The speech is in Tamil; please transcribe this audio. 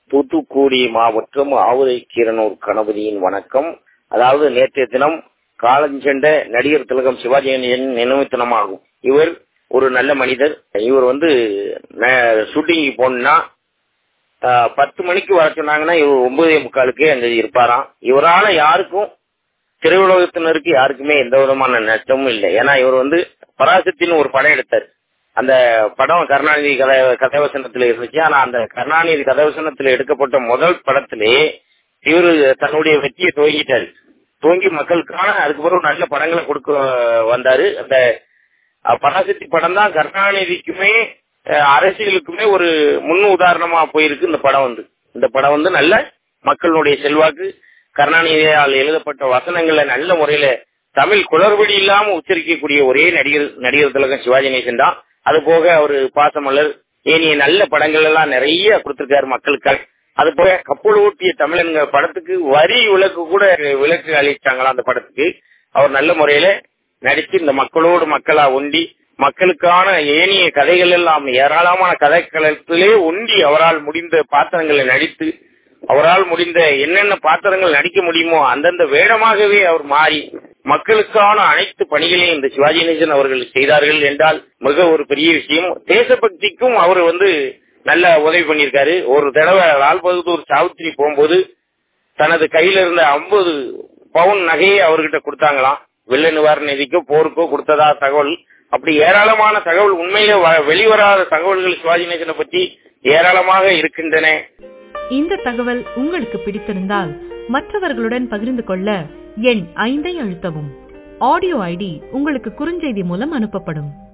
தூத்துக்குடி மாவட்டம் ஆவுதை கீரனூர் கணபதியின் வணக்கம் அதாவது நேற்றைய தினம் காலஞ்சென்ற நடிகர் திலகம் சிவாஜி நினைவு தினமாகும் இவர் ஒரு நல்ல மனிதர் இவர் வந்து ஷூட்டிங் போனா பத்து மணிக்கு வர சொன்னாங்கன்னா இவர் ஒன்பதே முக்காலுக்கு அங்க இருப்பாராம் இவரால யாருக்கும் திரையுலகத்தினருக்கு யாருக்குமே எந்த விதமான நஷ்டமும் இல்லை ஏன்னா இவர் வந்து பராசத்தின் ஒரு படம் எடுத்தார் அந்த படம் கருணாநிதி கதை கதைவசனத்துல இருந்துச்சு ஆனா அந்த கருணாநிதி கதைவசனத்துல எடுக்கப்பட்ட முதல் படத்திலே இவரு தன்னுடைய வெற்றியை துவங்கிட்டாரு துவங்கி மக்களுக்கான அதுக்கு பிறகு நல்ல படங்களை கொடுக்க வந்தாரு அந்த பராசக்தி படம் தான் கருணாநிதிக்குமே அரசியலுக்குமே ஒரு முன் உதாரணமா போயிருக்கு இந்த படம் வந்து இந்த படம் வந்து நல்ல மக்களுடைய செல்வாக்கு கருணாநிதியால் எழுதப்பட்ட வசனங்களை நல்ல முறையில தமிழ் குளறுபடி இல்லாம உச்சரிக்கக்கூடிய ஒரே நடிகர் நடிகர் திலகம் சிவாஜி நேசன் தான் அது போக அவரு பாசமலர் ஏனிய நல்ல படங்கள் எல்லாம் நிறைய கொடுத்திருக்காரு மக்களுக்காக அது போக கப்பல் ஊட்டிய தமிழன்க படத்துக்கு வரி விளக்கு கூட விளக்கு அளிச்சாங்களா அந்த படத்துக்கு அவர் நல்ல முறையில நடிச்சு இந்த மக்களோடு மக்களா ஒண்டி மக்களுக்கான ஏனிய கதைகள் எல்லாம் ஏராளமான கதைக்களத்திலே ஒண்டி அவரால் முடிந்த பாத்திரங்களை நடித்து அவரால் முடிந்த என்னென்ன பாத்திரங்கள் நடிக்க முடியுமோ அந்தந்த வேடமாகவே அவர் மாறி மக்களுக்கான அனைத்து பணிகளையும் இந்த சிவாஜி நேசன் அவர்கள் செய்தார்கள் என்றால் மிக ஒரு பெரிய விஷயம் தேசபக்திக்கும் அவர் வந்து நல்ல உதவி பண்ணியிருக்காரு ஒரு தடவை லால் பகதூர் சாவித்திரி போகும்போது தனது கையில இருந்த ஐம்பது பவுன் நகையை அவர்கிட்ட கொடுத்தாங்களாம் வெள்ள நிவாரண நிதிக்கோ போருக்கோ கொடுத்ததா தகவல் அப்படி ஏராளமான தகவல் உண்மையிலே வெளிவராத தகவல்கள் சிவாஜி நேசனை பற்றி ஏராளமாக இருக்கின்றன இந்த தகவல் உங்களுக்கு பிடித்திருந்தால் மற்றவர்களுடன் பகிர்ந்து கொள்ள எண் ஐந்தை அழுத்தவும் ஆடியோ ஐடி உங்களுக்கு குறுஞ்செய்தி மூலம் அனுப்பப்படும்